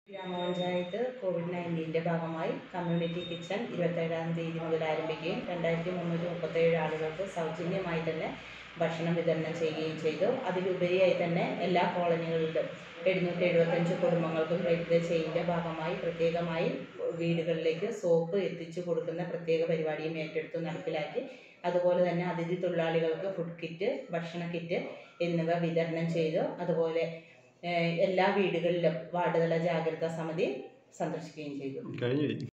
ഗ്രാമപഞ്ചായത്ത് കോവിഡ് നയൻറ്റീൻ്റെ ഭാഗമായി community kitchen ഇരുപത്തേഴാം തീയതി മുതൽ ആരംഭിക്കുകയും രണ്ടായിരത്തി മുന്നൂറ്റി മുപ്പത്തേഴ് ആളുകൾക്ക് സൗജന്യമായി തന്നെ ഭക്ഷണം വിതരണം ചെയ്യുകയും ചെയ്തു അതിലുപരിയായി തന്നെ എല്ലാ കോളനികളിലും എഴുന്നൂറ്റി എഴുപത്തഞ്ച് കുടുംബങ്ങൾക്കും ഹരിത ചെയിൻ്റെ ഭാഗമായി പ്രത്യേകമായി വീടുകളിലേക്ക് സോപ്പ് എത്തിച്ചു കൊടുക്കുന്ന പ്രത്യേക പരിപാടിയും ഏറ്റെടുത്ത് നടപ്പിലാക്കി അതുപോലെ തന്നെ അതിഥി തൊഴിലാളികൾക്ക് ഫുഡ് കിറ്റ് ഭക്ഷണ കിറ്റ് എന്നിവ വിതരണം ചെയ്തു അതുപോലെ ഏഹ് എല്ലാ വീടുകളിലും വാർഡ് തല ജാഗ്രതാ സമിതി സന്ദർശിക്കുകയും ചെയ്തു കഴിഞ്ഞു